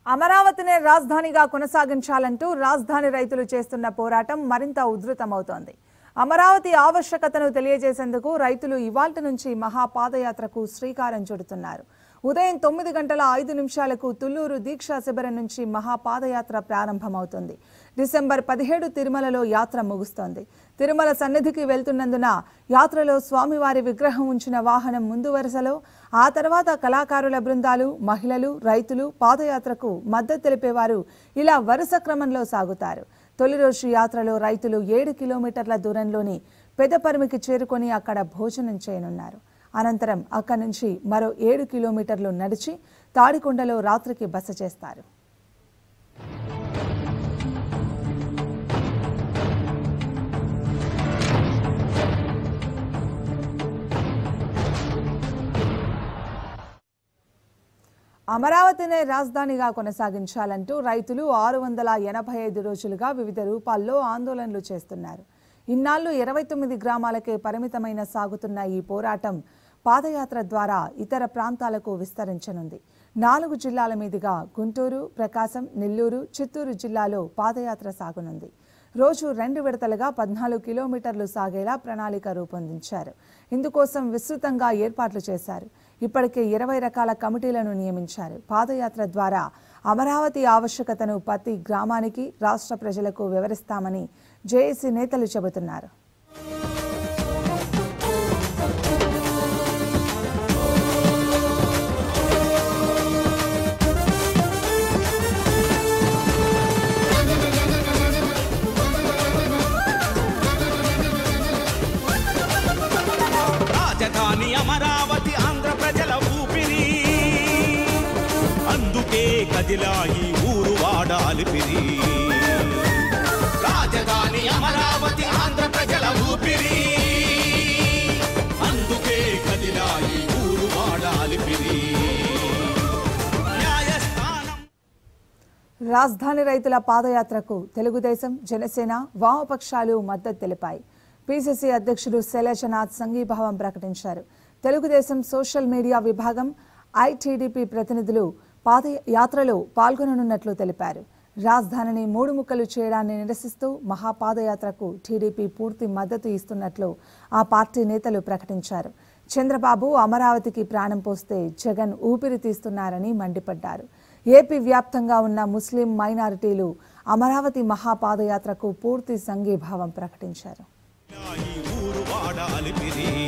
అమరావతినే రాజధానిగా కొనసాగించాలంటూ రాజధాని రైతులు చేస్తున్న పోరాటం మరింత ఉధృతమవుతోంది అమరావతి ఆవశ్యకతను తెలియజేసేందుకు రైతులు ఇవాల్టి నుంచి మహాపాదయాత్రకు శ్రీకారం చుడుతున్నారు ఉదయం తొమ్మిది గంటల ఐదు నిమిషాలకు తుళ్లూరు దీక్షా శిబిరం నుంచి మహాపాదయాత్ర ప్రారంభమవుతుంది డిసెంబర్ పదిహేడు తిరుమలలో యాత్ర ముగుస్తోంది తిరుమల సన్నిధికి వెళ్తున్నందున యాత్రలో స్వామివారి విగ్రహం ఉంచిన వాహనం ముందు వరుసలో ఆ తర్వాత కళాకారుల బృందాలు మహిళలు రైతులు పాదయాత్రకు మద్దతు తెలిపేవారు ఇలా వరుస క్రమంలో సాగుతారు తొలి రోజు యాత్రలో రైతులు ఏడు కిలోమీటర్ల దూరంలోని పెదపరిమికి చేరుకొని అక్కడ భోజనం చేయనున్నారు అనంతరం అక్కడి నుంచి మరో ఏడు కిలోమీటర్లు నడిచి తాడికొండలో రాత్రికి బస చేస్తారు అమరావతినే రాజధానిగా కొనసాగించాలంటూ రైతులు ఆరు వందల ఎనభై ఐదు రోజులుగా వివిధ రూపాల్లో ఆందోళనలు చేస్తున్నారు ఇన్నాళ్లు ఇరవై తొమ్మిది గ్రామాలకే పరిమితమైన సాగుతున్న ఈ పోరాటం పాదయాత్ర ద్వారా ఇతర ప్రాంతాలకు విస్తరించనుంది నాలుగు జిల్లాల మీదుగా గుంటూరు ప్రకాశం నెల్లూరు చిత్తూరు జిల్లాలో పాదయాత్ర సాగనుంది రోజు రెండు విడతలుగా పద్నాలుగు కిలోమీటర్లు సాగేలా ప్రణాళిక రూపొందించారు ఇందుకోసం విస్తృతంగా ఏర్పాట్లు చేశారు ఇప్పటికే ఇరవై రకాల కమిటీలను నియమించారు పాదయాత్ర ద్వారా అమరావతి ఆవశ్యకతను ప్రతి గ్రామానికి రాష్ట్ర ప్రజలకు వివరిస్తామని జేఏసీ నేతలు చెబుతున్నారు రాజధాని అమరావతి ఆంధ్ర ప్రజల ఊపిరి అందుకే కదిలాయి ఊరు వాడాలిపిరి రాజధాని అమరావతి ఆంధ్ర ప్రజల ఊపిరి అందుకే కదిలాయి ఊరు వాడాలిపిరి న్యాయస్థానం రాజధాని రైతుల పాదయాత్రకు తెలుగుదేశం జనసేన వామపక్షాలు మద్దతు తెలిపాయి పీసీసీ అధ్యక్షుడు శైలజనాథ్ సంఘీభావం ప్రకటించారు తెలుగుదేశం సోషల్ మీడియా విభాగం ఐటీడీపీ ప్రతినిధులు పాదయాత్రలో పాల్గొననున్నట్లు తెలిపారు రాజధానిని మూడు ముక్కలు చేయడాన్ని నిరసిస్తూ మహాపాదయాత్రకు టీడీపీ పూర్తి మద్దతు ఇస్తున్నట్లు ఆ పార్టీ నేతలు ప్రకటించారు చంద్రబాబు అమరావతికి ప్రాణం పోస్తే జగన్ ఊపిరి తీస్తున్నారని మండిపడ్డారు ఏపీ వ్యాప్తంగా ఉన్న ముస్లిం మైనారిటీలు అమరావతి మహాపాదయాత్రకు పూర్తి సంఘీభావం ప్రకటించారు ఈ ఊరు వాడాలిపిరి